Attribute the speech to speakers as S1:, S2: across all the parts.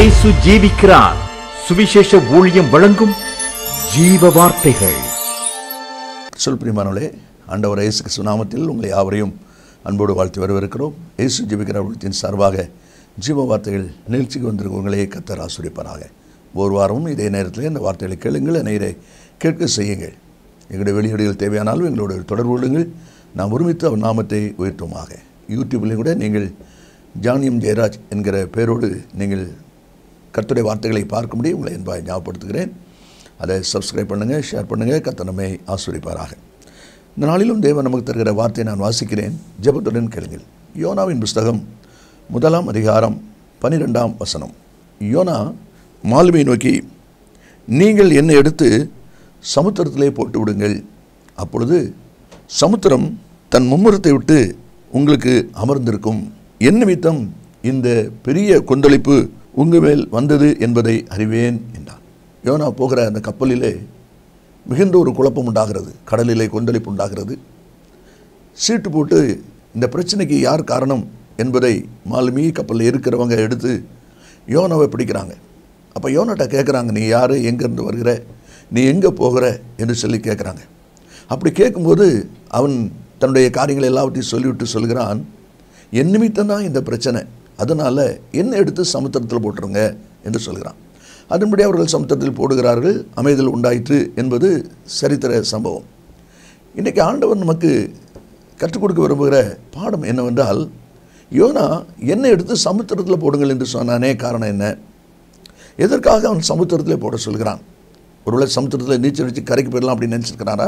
S1: இயேசு ஜீவிக்கிறார் சுவிசேஷ ஊழியம் வழங்கும் ஜீவ வார்த்தைகள்
S2: சொல் பிரியமானவர்களே ஆண்டவர் இயேசு கிறிஸ்து நாமத்தில் உங்களை யாவரையும் அன்போடு வாழ்த்து வரவேற்கிறோம் இயேசு ஜீவிக்கிற ஊழியத்தின் சார்பாக ஜீவ வார்த்தைகள் நிகழ்ச்சிக்கு வந்திருக்கும் உங்களே கத்தர் ஆசிரியப்பராக ஒரு வாரமும் இதே நேரத்தில் இந்த வார்த்தைகளை கேளுங்கள் நேரை கேட்க செய்யுங்கள் எங்களுடைய வெளியீடுகள் தேவையானாலும் எங்களோட தொடர்பு கொள்ளுங்கள் நாம் ஒருமித்து அவர் நாமத்தை உயர்த்துவோமாக யூடியூப்லேயும் கூட நீங்கள் ஜானியம் ஜெயராஜ் என்கிற பேரோடு நீங்கள் கர்த்தருடைய வார்த்தைகளை பார்க்க முடியும் உங்களை என்பாய் ஞாபகப்படுத்துகிறேன் அதை சப்ஸ்கிரைப் பண்ணுங்கள் ஷேர் பண்ணுங்கள் கர்த்தர் நம்மை ஆசிரியப்பாராக இந்த நாளிலும் தேவன் நமக்கு தருகிற வார்த்தையை நான் வாசிக்கிறேன் ஜெபத்துடன் கேளுங்கள் யோனாவின் புஸ்தகம் முதலாம் அதிகாரம் பன்னிரெண்டாம் வசனம் யோனா மாலுமை நோக்கி நீங்கள் என்னை எடுத்து சமுத்திரத்திலே போட்டு விடுங்கள் அப்பொழுது சமுத்திரம் தன் மும்முரத்தை விட்டு உங்களுக்கு அமர்ந்திருக்கும் என் நிமித்தம் இந்த பெரிய கொந்தளிப்பு உங்கள் மேல் வந்தது என்பதை அறிவேன் என்றான் யோனா போகிற அந்த கப்பலிலே மிகுந்த ஒரு குழப்பம் உண்டாகிறது கடலிலே கொந்தளிப்பு உண்டாகிறது சீட்டு போட்டு இந்த பிரச்சனைக்கு யார் காரணம் என்பதை மாலுமி கப்பலில் இருக்கிறவங்க எடுத்து யோனாவை பிடிக்கிறாங்க அப்போ யோனாட்ட கேட்குறாங்க நீ யார் எங்கேருந்து வருகிற நீ எங்கே போகிற என்று சொல்லி கேட்குறாங்க அப்படி கேட்கும்போது அவன் தன்னுடைய காரியங்களை எல்லாவற்றையும் சொல்லிவிட்டு சொல்கிறான் என் நிமித்தம் தான் இந்த பிரச்சனை அதனால் என்ன எடுத்து சமுத்திரத்தில் போட்டுருங்க என்று சொல்கிறான் அதன்படி அவர்கள் சமுத்திரத்தில் போடுகிறார்கள் அமைதல் உண்டாயிற்று என்பது சரித்திர சம்பவம் இன்றைக்கி ஆண்டவர் நமக்கு கற்றுக் கொடுக்க விரும்புகிற பாடம் என்னவென்றால் யோனா என்ன எடுத்து சமுத்திரத்தில் போடுங்கள் என்று சொன்னானே காரணம் என்ன எதற்காக அவன் சமுத்திரத்திலே போட சொல்கிறான் ஒருவேளை சமுத்திரத்தில் நீச்சல் அடித்து கரைக்கு போயிடலாம் அப்படின்னு நினச்சிருக்கிறாரா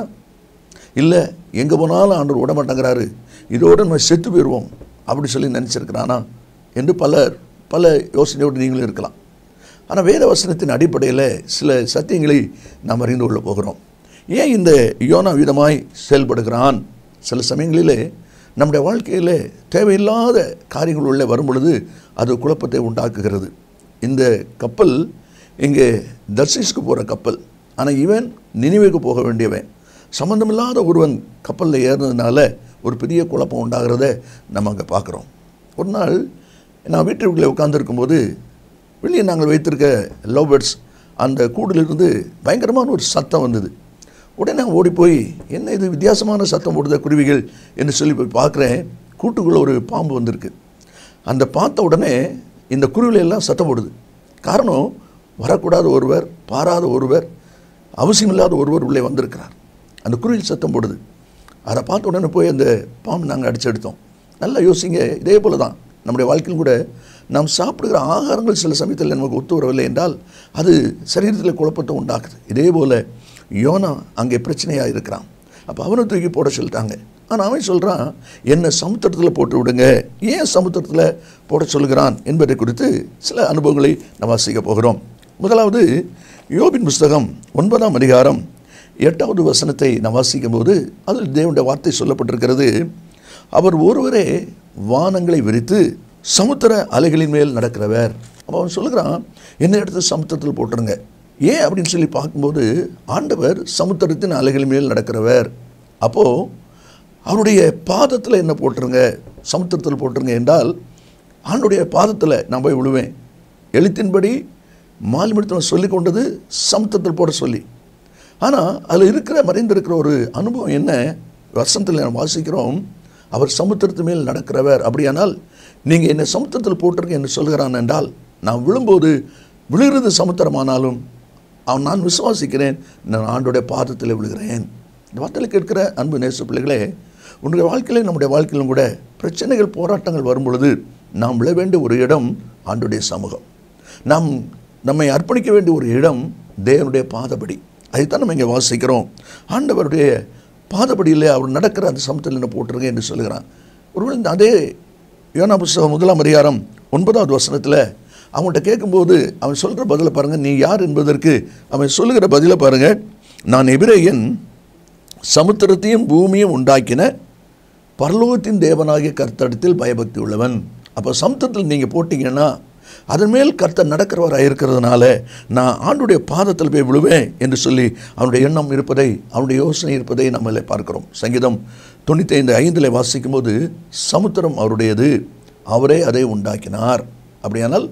S2: இல்லை எங்கே போனாலும் ஆண்டவர் விட மாட்டேங்கிறாரு இதோடு நம்ம செத்து போயிடுவோம் அப்படி சொல்லி நினச்சிருக்கிறானா என்று பலர் பல யோசனையோடு நீங்களும் இருக்கலாம் ஆனால் வேத வசனத்தின் அடிப்படையில் சில சத்தியங்களை நாம் அறிந்து கொள்ள போகிறோம் ஏன் இந்த யோனா விதமாய் செயல்படுகிறான் சில சமயங்களிலே நம்முடைய வாழ்க்கையில் தேவையில்லாத காரியங்கள் உள்ளே வரும் பொழுது அது குழப்பத்தை உண்டாக்குகிறது இந்த கப்பல் இங்கே தர்சிஸ்க்கு போகிற கப்பல் ஆனால் இவன் நினைவுக்கு போக வேண்டியவன் சம்மந்தமில்லாத ஒருவன் கப்பலில் ஏறினதுனால ஒரு பெரிய குழப்பம் உண்டாகிறத நம்ம அங்கே பார்க்குறோம் ஒரு நாள் நான் வீட்டுக்குள்ளே உட்காந்துருக்கும்போது வெளியே நாங்கள் வைத்திருக்க லவ் பேர்ட்ஸ் அந்த கூடிலிருந்து பயங்கரமான ஒரு சத்தம் வந்தது உடனே நான் ஓடி போய் என்ன இது வித்தியாசமான சத்தம் போடுத குருவிகள் என்று சொல்லி போய் பார்க்குறேன் கூட்டுக்குள்ளே ஒரு பாம்பு வந்திருக்கு அந்த பார்த்த உடனே இந்த குருவிகள் எல்லாம் சத்தம் போடுது காரணம் வரக்கூடாத ஒருவர் பாராத ஒருவர் அவசியமில்லாத ஒருவர் உள்ளே வந்திருக்கிறார் அந்த குருவில் சத்தம் போடுது அதை பார்த்த உடனே போய் அந்த பாம்பு நாங்கள் அடிச்சு எடுத்தோம் நல்லா யோசிங்க இதே போல தான் நம்முடைய வாழ்க்கையில் கூட நாம் சாப்பிடுகிற ஆகாரங்கள் சில சமயத்தில் நமக்கு ஒத்து வரவில்லை என்றால் அது சரீரத்தில் குழப்பத்தை உண்டாக்குது இதே போல் யோனா அங்கே பிரச்சனையாக இருக்கிறான் அப்போ அவனை தூக்கி போட சொல்லிட்டாங்க ஆனால் அவன் சொல்கிறான் என்னை சமுத்திரத்தில் போட்டு விடுங்க ஏன் சமுத்திரத்தில் போட சொல்கிறான் என்பதை குறித்து சில அனுபவங்களை நம்ம வாசிக்க போகிறோம் முதலாவது யோபின் புஸ்தகம் ஒன்பதாம் அதிகாரம் எட்டாவது வசனத்தை நாம் வாசிக்கும் போது அதில் தேவனுடைய வார்த்தை சொல்லப்பட்டிருக்கிறது அவர் ஒருவரே வானங்களை விரித்து சமுத்திர அலைகளின் மேல் நடக்கிறவர் அப்போ அவன் சொல்லுகிறான் என்ன எடுத்து சமுத்திரத்தில் போட்டுருங்க ஏன் அப்படின்னு சொல்லி பார்க்கும்போது ஆண்டவர் சமுத்திரத்தின் அலைகளின் மேல் நடக்கிறவர் அப்போது அவருடைய பாதத்தில் என்ன போட்டுருங்க சமுத்திரத்தில் போட்டுருங்க என்றால் ஆண்டுடைய பாதத்தில் நான் போய் விழுவேன் எழுத்தின்படி மாலுமிடத்தில் சொல்லி கொண்டது சமுத்திரத்தில் போட சொல்லி ஆனால் அதில் இருக்கிற மறைந்திருக்கிற ஒரு அனுபவம் என்ன வசனத்தில் நாம் வாசிக்கிறோம் அவர் சமுத்திரத்து மேல் நடக்கிறவர் அப்படியானால் நீங்கள் என்னை சமுத்திரத்தில் போட்டிருக்க என்று சொல்கிறான் என்றால் நான் விழும்போது விழுகிறது சமுத்திரமானாலும் அவன் நான் விசுவாசிக்கிறேன் நான் ஆண்டோடைய பாதத்தில் விழுகிறேன் இந்த வார்த்தையில் கேட்கிற அன்பு நேச பிள்ளைகளே உன்னுடைய வாழ்க்கையிலும் நம்முடைய வாழ்க்கையிலும் கூட பிரச்சனைகள் போராட்டங்கள் வரும் பொழுது நாம் விழ வேண்டிய ஒரு இடம் ஆண்டுடைய சமூகம் நாம் நம்மை அர்ப்பணிக்க வேண்டிய ஒரு இடம் தேவனுடைய பாதபடி அதைத்தான் நம்ம இங்கே வாசிக்கிறோம் ஆண்டவருடைய பாதபடியில் அவர் நடக்கிற அந்த சமத்தில் என்ன போட்டுருங்க என்று சொல்கிறான் ஒருவேளை இந்த அதே யோனா புஸ்தகம் முதலாம் அதிகாரம் ஒன்பதாவது வசனத்தில் அவன்கிட்ட கேட்கும்போது அவன் சொல்கிற பதிலை பாருங்கள் நீ யார் என்பதற்கு அவன் சொல்லுகிற பதிலை பாருங்கள் நான் எபிரேயன் சமுத்திரத்தையும் பூமியும் உண்டாக்கின பரலோகத்தின் தேவனாகிய கர்த்தடத்தில் பயபக்தி உள்ளவன் அப்போ சமுத்திரத்தில் நீங்கள் போட்டிங்கன்னா அதன் மேல் கர்த்தர் நடக்கிறவராக இருக்கிறதுனால நான் ஆண்டுடைய பாதத்தில் போய் விழுவேன் என்று சொல்லி அவனுடைய எண்ணம் இருப்பதை அவனுடைய யோசனை இருப்பதை நம்மள பார்க்கிறோம் சங்கீதம் தொண்ணூத்தைந்து ஐந்தில் வாசிக்கும்போது சமுத்திரம் அவருடையது அவரே அதை உண்டாக்கினார் அப்படியானால்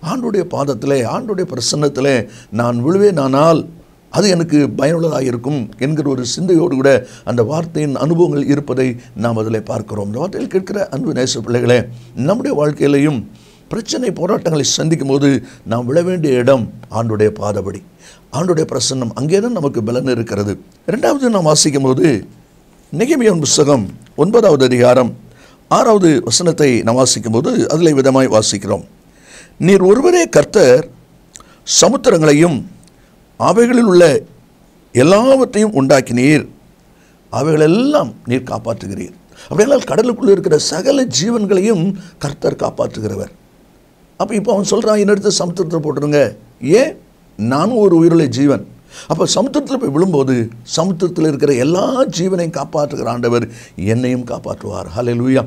S2: ஆண்டுடைய பாதத்திலே ஆண்டுடைய பிரசன்னத்திலே நான் விழுவேனானால் அது எனக்கு பயனுள்ளதாக இருக்கும் என்கிற ஒரு சிந்தையோடு கூட அந்த வார்த்தையின் அனுபவங்கள் இருப்பதை நாம் அதில் பார்க்கிறோம் இந்த வார்த்தையில் கேட்கிற அன்பு நேச பிள்ளைகளே நம்முடைய வாழ்க்கையிலையும் பிரச்சனை போராட்டங்களை சந்திக்கும் போது நாம் விழ வேண்டிய இடம் ஆண்டுடைய பாதபடி ஆண்டுடைய பிரசன்னம் அங்கே தான் நமக்கு பலன் இருக்கிறது ரெண்டாவது நாம் வாசிக்கும் போது நெகமியன் புஸ்தகம் ஒன்பதாவது அதிகாரம் ஆறாவது வசனத்தை நாம் வாசிக்கும் போது அதில் விதமாய் வாசிக்கிறோம் நீர் ஒருவரே கர்த்தர் சமுத்திரங்களையும் அவைகளில் உள்ள எல்லாவற்றையும் உண்டாக்கினீர் அவைகளெல்லாம் நீர் காப்பாற்றுகிறீர் அப்படியெல்லாம் கடலுக்குள்ளே இருக்கிற சகல ஜீவன்களையும் கர்த்தர் காப்பாற்றுகிறவர் அப்போ இப்போ அவன் சொல்கிறான் என்னெடுத்து சமுத்திரத்தில் போட்டுருங்க ஏன் நானும் ஒரு உயிருள்ள ஜீவன் அப்போ சமுத்திரத்தில் போய் விழும்போது சமுத்திரத்தில் இருக்கிற எல்லா ஜீவனையும் காப்பாற்றுகிற ஆண்டவர் என்னையும் காப்பாற்றுவார் ஹலே லூயா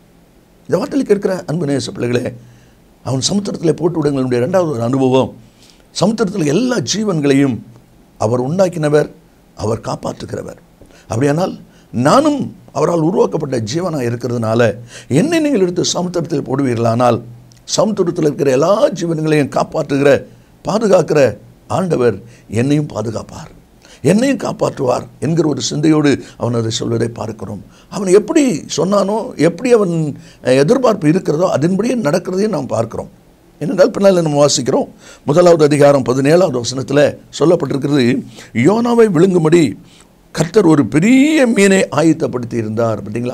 S2: இந்த வார்த்தையில் கேட்கிற அன்பு நேச பிள்ளைகளே அவன் சமுத்திரத்தில் போட்டு விடுங்களுடைய ரெண்டாவது ஒரு அனுபவம் சமுத்திரத்தில் எல்லா ஜீவன்களையும் அவர் உண்டாக்கினவர் அவர் காப்பாற்றுகிறவர் அப்படியானால் நானும் அவரால் உருவாக்கப்பட்ட ஜீவனாக இருக்கிறதுனால என்னை நீங்கள் எடுத்து சமுத்திரத்தில் போடுவீர்களானால் சமுத்திரத்தில் இருக்கிற எல்லா ஜீவன்களையும் காப்பாற்றுகிற பாதுகாக்கிற ஆண்டவர் என்னையும் பாதுகாப்பார் என்னையும் காப்பாற்றுவார் என்கிற ஒரு சிந்தையோடு அவன் அதை சொல்வதை பார்க்கிறோம் அவன் எப்படி சொன்னானோ எப்படி அவன் எதிர்பார்ப்பு இருக்கிறதோ அதன்படியே நடக்கிறதையும் நாம் பார்க்கிறோம் என்னென்றால் பின்னால் நம்ம வாசிக்கிறோம் முதலாவது அதிகாரம் பதினேழாவது வசனத்தில் சொல்லப்பட்டிருக்கிறது யோனாவை விழுங்கும்படி கர்த்தர் ஒரு பெரிய மீனை ஆயத்தப்படுத்தி இருந்தார் பார்த்தீங்களா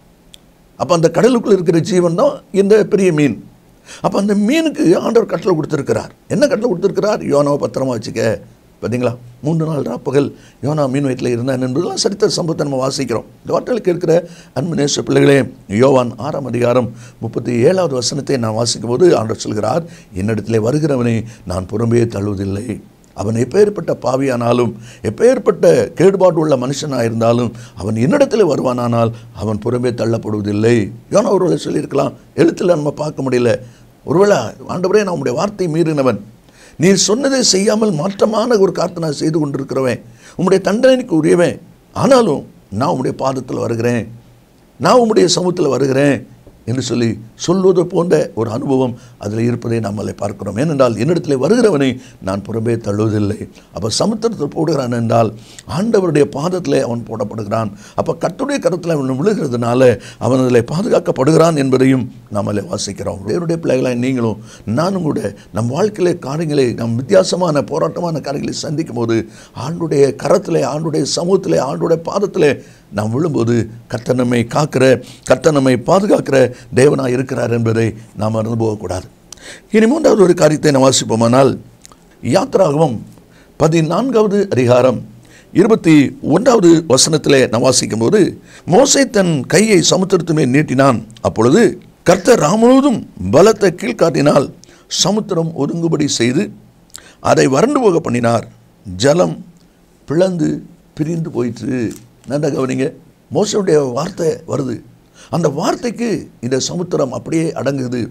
S2: அப்போ அந்த கடலுக்குள்ள இருக்கிற ஜீவன் தான் இந்த பெரிய மீன் அப்போ அந்த மீனுக்கு ஆண்டவர் கட்டளை கொடுத்துருக்கிறார் என்ன கட்டளை கொடுத்துருக்கிறார் யோனாவை பத்திரமா வச்சுக்க பார்த்தீங்களா மூன்று நாள் ராப்பகல் யோனா மீன் வயிற்றில் இருந்தான் என்பதெல்லாம் சரித்திர சம்பவத்தை நம்ம வாசிக்கிறோம் இந்த வார்த்தைகளுக்கு இருக்கிற அன்பு நேச பிள்ளைகளே யோவான் ஆறாம் அதிகாரம் முப்பத்தி ஏழாவது வசனத்தை நான் வாசிக்கும் போது ஆண்டவர் சொல்கிறார் என்னிடத்திலே வருகிறவனை நான் புறம்பே தள்ளுவதில்லை அவன் எப்பேற்பட்ட பாவியானாலும் எப்பேற்பட்ட கேடுபாடு உள்ள மனுஷனாக இருந்தாலும் அவன் என்னிடத்தில் வருவானானால் அவன் புறம்பே தள்ளப்படுவதில்லை யோனா ஒருவேளை சொல்லியிருக்கலாம் எழுத்தில் நம்ம பார்க்க முடியல ஒருவேளை ஆண்டவரே நான் உங்களுடைய வார்த்தை மீறினவன் நீர் சொன்னதை செய்யாமல் மாற்றமான ஒரு காரியத்தை நான் செய்து கொண்டிருக்கிறவன் உம்முடைய தண்டனைக்கு உரியவன் ஆனாலும் நான் உம்முடைய பாதத்தில் வருகிறேன் நான் உம்முடைய சமூகத்தில் வருகிறேன் என்று சொல்லி சொல்வது போன்ற ஒரு அனுபவம் அதில் இருப்பதை நாம் அதில் பார்க்கிறோம் ஏனென்றால் என்னிடத்தில் வருகிறவனை நான் புறம்பே தள்ளுவதில்லை அப்போ சமுத்திரத்தில் போடுகிறான் என்றால் ஆண்டவருடைய பாதத்தில் அவன் போடப்படுகிறான் அப்போ கத்துடைய கருத்தில் அவன் விழுகிறதுனால அவன் அதில் பாதுகாக்கப்படுகிறான் என்பதையும் நாம் அதில் வாசிக்கிறோம் வேறுடைய பிள்ளைகளாக நீங்களும் நானும் கூட நம் வாழ்க்கையிலே காரியங்களை நம் வித்தியாசமான போராட்டமான காரியங்களை சந்திக்கும் போது ஆண்டுடைய கரத்தில் ஆண்டுடைய சமூகத்தில் ஆண்டுடைய பாதத்தில் நாம் விழும்போது கர்த்தர் நம்மை காக்கிற கர்த்தர் நம்மை பாதுகாக்கிற தேவனாக இருக்கிறார் என்பதை நாம் மறந்து போகக்கூடாது இனி மூன்றாவது ஒரு காரியத்தை நாம் வாசிப்போமானால் யாத்ராகவும் பதினான்காவது அதிகாரம் இருபத்தி ஒன்றாவது வசனத்திலே நாம் வாசிக்கும்போது மோசே தன் கையை சமுத்திரத்து மேல் நீட்டினான் அப்பொழுது கர்த்தர் ராமுழுவதும் பலத்தை கீழ்காட்டினால் சமுத்திரம் ஒதுங்குபடி செய்து அதை வறண்டு போக பண்ணினார் ஜலம் பிளந்து பிரிந்து போயிற்று நல்லா கவனிங்க மோசனுடைய வார்த்தை வருது அந்த வார்த்தைக்கு இந்த சமுத்திரம் அப்படியே அடங்குது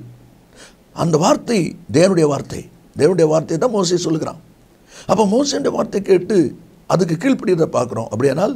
S2: அந்த வார்த்தை தேவனுடைய வார்த்தை தேவனுடைய வார்த்தை தான் மோசை சொல்லுகிறான் அப்போ மோசனுடைய வார்த்தை கேட்டு அதுக்கு கீழ்ப்படிகிறத பார்க்குறோம் அப்படியானால்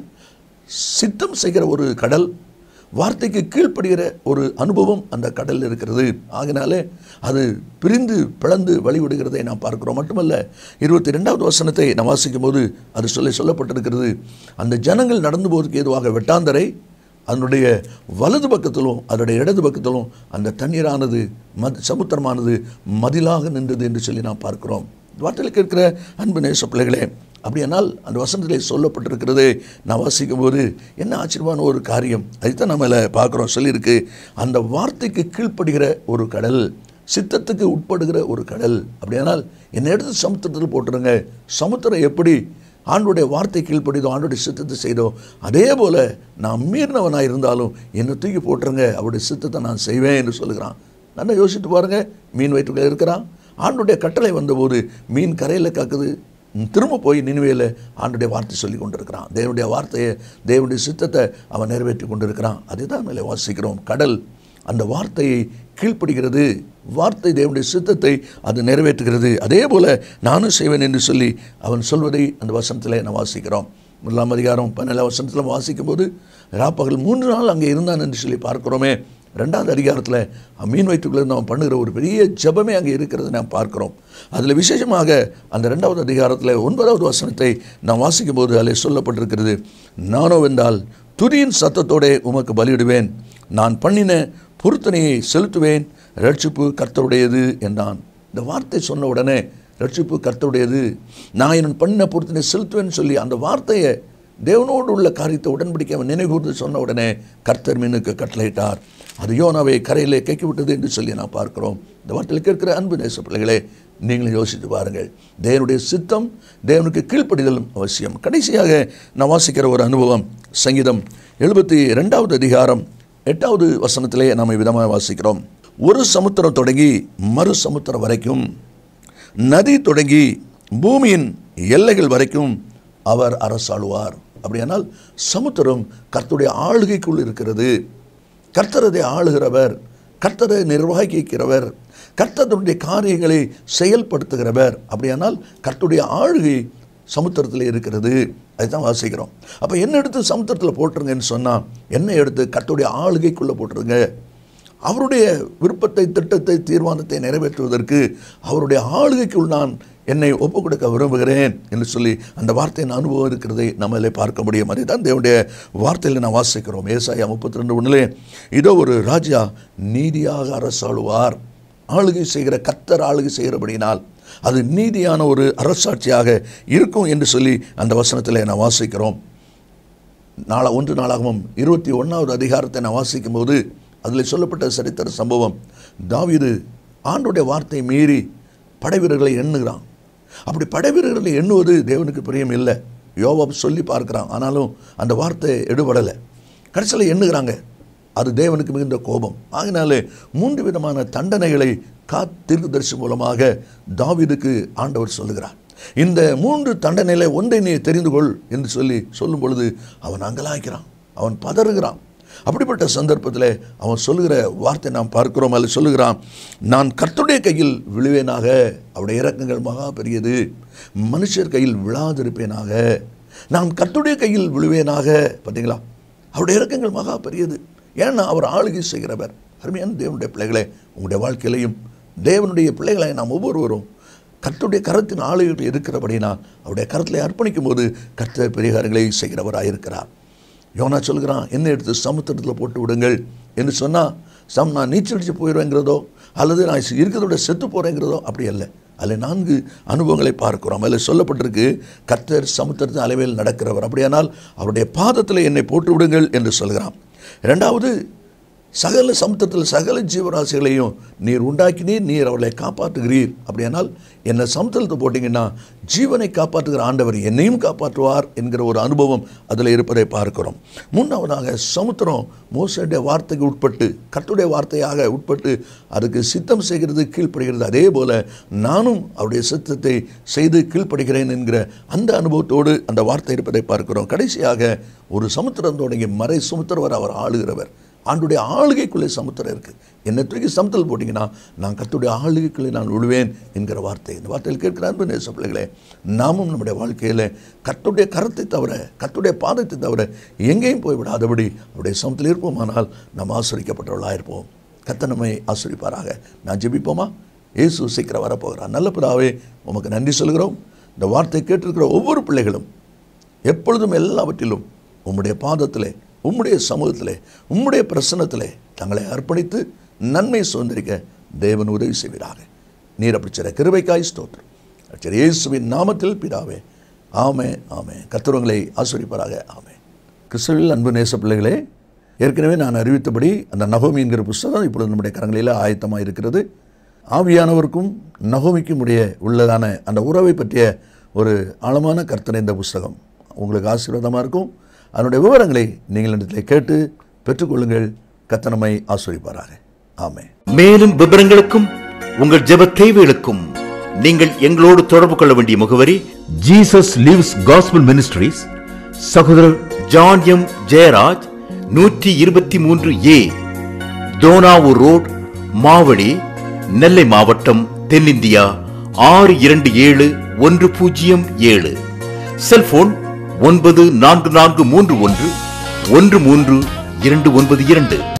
S2: சித்தம் செய்கிற ஒரு கடல் வார்த்தைக்கு கீழ்ப்படுகிற ஒரு அனுபவம் அந்த கடலில் இருக்கிறது ஆகினாலே அது பிரிந்து பிளந்து வழிவிடுகிறதை நாம் பார்க்கிறோம் மட்டுமல்ல இருபத்தி ரெண்டாவது வசனத்தை நாம் வாசிக்கும் போது அது சொல்லி சொல்லப்பட்டிருக்கிறது அந்த ஜனங்கள் நடந்து போவதற்கு ஏதுவாக வெட்டாந்தரை அதனுடைய வலது பக்கத்திலும் அதனுடைய இடது பக்கத்திலும் அந்த தண்ணீரானது மத் சமுத்திரமானது மதிலாக நின்றது என்று சொல்லி நாம் பார்க்கிறோம் வார்த்தையில் கேட்கிற அன்பு நேச பிள்ளைகளே அப்படியானால் அந்த வசனத்திலே சொல்லப்பட்டிருக்கிறது நான் வாசிக்கும் போது என்ன ஆச்சரியமான ஒரு காரியம் அதைத்தான் நம்ம இதில் பார்க்குறோம் சொல்லியிருக்கு அந்த வார்த்தைக்கு கீழ்ப்படுகிற ஒரு கடல் சித்தத்துக்கு உட்படுகிற ஒரு கடல் அப்படியானால் என்னை எடுத்து சமுத்திரத்தில் போட்டுருங்க சமுத்திரம் எப்படி ஆண்டுடைய வார்த்தை கீழ்ப்படிதோ ஆண்டுடைய சித்தத்தை செய்தோ அதே போல் நான் மீறினவனாக இருந்தாலும் என்னை தூக்கி போட்டுருங்க அவருடைய சித்தத்தை நான் செய்வேன் என்று சொல்லுகிறான் நல்லா யோசித்து பாருங்கள் மீன் வயிற்றுக்குள்ளே இருக்கிறான் ஆண்டுடைய கட்டளை வந்தபோது மீன் கரையில் காக்குது திரும்ப போய் நினைவையில் ஆண்டுடைய வார்த்தை சொல்லி கொண்டிருக்கிறான் தேவனுடைய வார்த்தையை தேவனுடைய சித்தத்தை அவன் நிறைவேற்றி கொண்டிருக்கிறான் அதை தான் மேலே வாசிக்கிறோம் கடல் அந்த வார்த்தையை கீழ்ப்படுகிறது வார்த்தை தேவனுடைய சித்தத்தை அது நிறைவேற்றுகிறது அதே போல் நானும் செய்வேன் என்று சொல்லி அவன் சொல்வதை அந்த வசனத்தில் நான் வாசிக்கிறோம் முதலாம் அதிகாரம் பன்னெண்டாம் வசனத்தில் வாசிக்கும் போது ராப்பகல் மூன்று நாள் அங்கே இருந்தான் என்று சொல்லி பார்க்கிறோமே ரெண்டாவது அதிகாரத்தில் மீன் வயிற்றுக்குள்ளே நாம் பண்ணுகிற ஒரு பெரிய ஜெபமே அங்கே இருக்கிறது நாம் பார்க்கிறோம் அதில் விசேஷமாக அந்த ரெண்டாவது அதிகாரத்தில் ஒன்பதாவது வசனத்தை நாம் வாசிக்கும் போது அதில் சொல்லப்பட்டிருக்கிறது நானோ வென்றால் துதியின் சத்தத்தோடே உமக்கு பலியிடுவேன் நான் பண்ணின பொருத்தனையை செலுத்துவேன் ரட்சிப்பு கர்த்தருடையது என்றான் இந்த வார்த்தை சொன்ன உடனே ரட்சிப்பு கர்த்தருடையது நான் என் பண்ணின பொருத்தனை செலுத்துவேன்னு சொல்லி அந்த வார்த்தையை தேவனோடு உள்ள காரியத்தை உடன்படிக்கை அவன் நினைவுகூர்ந்து சொன்ன உடனே கர்த்தர் மீனுக்கு கட்டளையிட்டார் அது யோனாவை கரையிலே கேட்கி விட்டது என்று சொல்லி நான் பார்க்கிறோம் இந்த வார்த்தையில் கேட்கிற அன்பு நேச பிள்ளைகளே நீங்களும் யோசித்து பாருங்கள் தேவனுடைய சித்தம் தேவனுக்கு கீழ்ப்படிதலும் அவசியம் கடைசியாக நான் வாசிக்கிற ஒரு அனுபவம் சங்கீதம் எழுபத்தி ரெண்டாவது அதிகாரம் எட்டாவது வசனத்திலே நாம் விதமாக வாசிக்கிறோம் ஒரு சமுத்திரம் தொடங்கி மறு சமுத்திரம் வரைக்கும் நதி தொடங்கி பூமியின் எல்லைகள் வரைக்கும் அவர் அரசாளுவார் அப்படியானால் சமுத்திரம் கர்த்தருடைய ஆளுகைக்குள் இருக்கிறது கர்த்தரதை ஆளுகிறவர் கர்த்தரை நிர்வகிக்கிறவர் கர்த்தருடைய காரியங்களை செயல்படுத்துகிறவர் அப்படியானால் கர்த்தருடைய ஆளுகை சமுத்திரத்தில் இருக்கிறது அதுதான் வாசிக்கிறோம் அப்போ என்ன எடுத்து சமுத்திரத்தில் போட்டுருங்கன்னு சொன்னால் என்ன எடுத்து கர்த்தருடைய ஆளுகைக்குள்ளே போட்டுருங்க அவருடைய விருப்பத்தை திட்டத்தை தீர்மானத்தை நிறைவேற்றுவதற்கு அவருடைய ஆளுகைக்குள் நான் என்னை ஒப்புக் கொடுக்க விரும்புகிறேன் என்று சொல்லி அந்த வார்த்தையின் அனுபவம் இருக்கிறதை நம்மளே பார்க்க முடியும் அதுதான் தேவனுடைய வார்த்தையில் நான் வாசிக்கிறோம் ஏசாயா முப்பத்தி ரெண்டு ஒன்றிலே இதோ ஒரு ராஜா நீதியாக அரசாளுவார் ஆளுகை செய்கிற கத்தர் ஆளுகை செய்கிறபடினால் அது நீதியான ஒரு அரசாட்சியாக இருக்கும் என்று சொல்லி அந்த வசனத்தில் நான் வாசிக்கிறோம் நாள ஒன்று நாளாகவும் இருபத்தி ஒன்றாவது அதிகாரத்தை நான் வாசிக்கும்போது அதில் சொல்லப்பட்ட சரித்திர சம்பவம் தாவீது ஆண்டுடைய வார்த்தை மீறி படைவீரர்களை எண்ணுகிறான் அப்படி படைவீரர்களை எண்ணுவது தேவனுக்கு பிரியம் இல்லை யோவாப் சொல்லி பார்க்குறான் ஆனாலும் அந்த வார்த்தை எடுபடலை கடைசியில் எண்ணுகிறாங்க அது தேவனுக்கு மிகுந்த கோபம் ஆகினாலே மூன்று விதமான தண்டனைகளை காத்திருதர்சி மூலமாக தாவீதுக்கு ஆண்டவர் சொல்லுகிறார் இந்த மூன்று தண்டனையில ஒன்றை நீ தெரிந்து கொள் என்று சொல்லி சொல்லும் பொழுது அவன் அங்கலாய்க்கிறான் அவன் பதறுகிறான் அப்படிப்பட்ட சந்தர்ப்பத்தில் அவன் சொல்லுகிற வார்த்தை நாம் பார்க்கிறோம் அதில் சொல்லுகிறான் நான் கர்த்தருடைய கையில் விழுவேனாக அவருடைய இறக்கங்கள் மகா பெரியது மனுஷர் கையில் விழாதிருப்பேனாக நான் கர்த்தருடைய கையில் விழுவேனாக பார்த்தீங்களா அவருடைய இறக்கங்கள் மகா பெரியது ஏன்னா அவர் ஆளுகை செய்கிறவர் அருமையான தேவனுடைய பிள்ளைகளே உங்களுடைய வாழ்க்கையிலையும் தேவனுடைய பிள்ளைகளை நாம் ஒவ்வொருவரும் கர்த்தருடைய கரத்தின் ஆளுகைகள் இருக்கிறபடினா அவருடைய கரத்தில் அர்ப்பணிக்கும் போது கர்த்தர் பெரிய காரியங்களை செய்கிறவராக இருக்கிறார் யோனா சொல்கிறான் என்ன எடுத்து சமுத்திரத்தில் போட்டு விடுங்கள் என்று சொன்னால் சம் நான் நீச்சல் அடித்து போயிடுவேங்கிறதோ அல்லது நான் இருக்கிறதோட செத்து போகிறேங்கிறதோ அப்படி அல்ல அதில் நான்கு அனுபவங்களை பார்க்கிறோம் அதில் சொல்லப்பட்டிருக்கு கர்த்தர் சமுத்திரத்தின் அளவில் நடக்கிறவர் அப்படியானால் அவருடைய பாதத்தில் என்னை போட்டு விடுங்கள் என்று சொல்கிறான் ரெண்டாவது சகல சமுத்திரத்தில் சகல ஜீவராசிகளையும் நீர் உண்டாக்கினீர் நீர் அவளை காப்பாற்றுகிறீர் அப்படியானால் என்னை சமுத்திரத்தை போட்டிங்கன்னா ஜீவனை காப்பாற்றுகிற ஆண்டவர் என்னையும் காப்பாற்றுவார் என்கிற ஒரு அனுபவம் அதில் இருப்பதை பார்க்கிறோம் மூன்றாவதாக சமுத்திரம் மோசடைய வார்த்தைக்கு உட்பட்டு கர்த்தருடைய வார்த்தையாக உட்பட்டு அதுக்கு சித்தம் செய்கிறது கீழ்ப்படுகிறது அதே போல நானும் அவருடைய சித்தத்தை செய்து கீழ்ப்படுகிறேன் என்கிற அந்த அனுபவத்தோடு அந்த வார்த்தை இருப்பதை பார்க்கிறோம் கடைசியாக ஒரு சமுத்திரம் தொடங்கி மறை சமுத்திரவர் அவர் ஆளுகிறவர் ஆண்டுடைய ஆளுகைக்குள்ளே சமுத்திரம் இருக்குது என்னை தூக்கி சமுத்திரம் போட்டிங்கன்னா நான் கத்துடைய ஆளுகைக்குள்ளே நான் விழுவேன் என்கிற வார்த்தை இந்த வார்த்தையில் கேட்கிற அன்பு நேச பிள்ளைகளே நாமும் நம்முடைய வாழ்க்கையில் கத்துடைய கரத்தை தவிர கத்துடைய பாதத்தை தவிர எங்கேயும் போய் விடாதபடி அவருடைய சமத்தில் இருப்போமானால் நாம் ஆசிரிக்கப்பட்டவர்களாக இருப்போம் கத்த நம்மை ஆசிரிப்பாராக நான் ஜெபிப்போமா இயேசு சீக்கிரம் வரப்போகிறார் நல்ல பிதாவே உமக்கு நன்றி சொல்கிறோம் இந்த வார்த்தை கேட்டிருக்கிற ஒவ்வொரு பிள்ளைகளும் எப்பொழுதும் எல்லாவற்றிலும் உம்முடைய பாதத்திலே உம்முடைய சமூகத்திலே உம்முடைய பிரசனத்திலே தங்களை அர்ப்பணித்து நன்மை சுதந்திரிக்க தேவன் உதவி செய்வீராக நீர் அப்படி சில கிருபைக்காய் ஸ்தோத்திரம் சரி இயேசுவின் நாமத்தில் பிதாவே ஆமே ஆமே கத்துரங்களை ஆசிரிப்பாராக ஆமே கிறிஸ்துவில் அன்பு நேச பிள்ளைகளே ஏற்கனவே நான் அறிவித்தபடி அந்த நகோமி என்கிற புஸ்தகம் இப்பொழுது நம்முடைய கரங்களில் ஆயத்தமாக இருக்கிறது ஆவியானவருக்கும் நகோமிக்கும் உடைய உள்ளதான அந்த உறவை பற்றிய ஒரு ஆழமான கர்த்தனை இந்த புஸ்தகம் உங்களுக்கு ஆசீர்வாதமாக இருக்கும் அதனுடைய விவரங்களை நீங்கள் இடத்தில் கேட்டு பெற்றுக்கொள்ளுங்கள் கத்தனமை ஆசிரிப்பாராக ஆமே
S1: மேலும் விவரங்களுக்கும் உங்கள் ஜெப தேவைகளுக்கும் நீங்கள் எங்களோடு தொடர்பு கொள்ள வேண்டிய முகவரி ஜீசஸ் லிவ்ஸ் காஸ்பல் மினிஸ்ட்ரீஸ் சகோதரர் ஜான் எம் ஜெயராஜ் நூற்றி இருபத்தி மூன்று ஏ தோனாவூர் ரோட் மாவடி நெல்லை மாவட்டம் தென்னிந்தியா ஆறு இரண்டு ஏழு ஒன்று பூஜ்ஜியம் ஏழு செல்போன் ஒன்பது நான்கு நான்கு மூன்று ஒன்று ஒன்று மூன்று இரண்டு ஒன்பது இரண்டு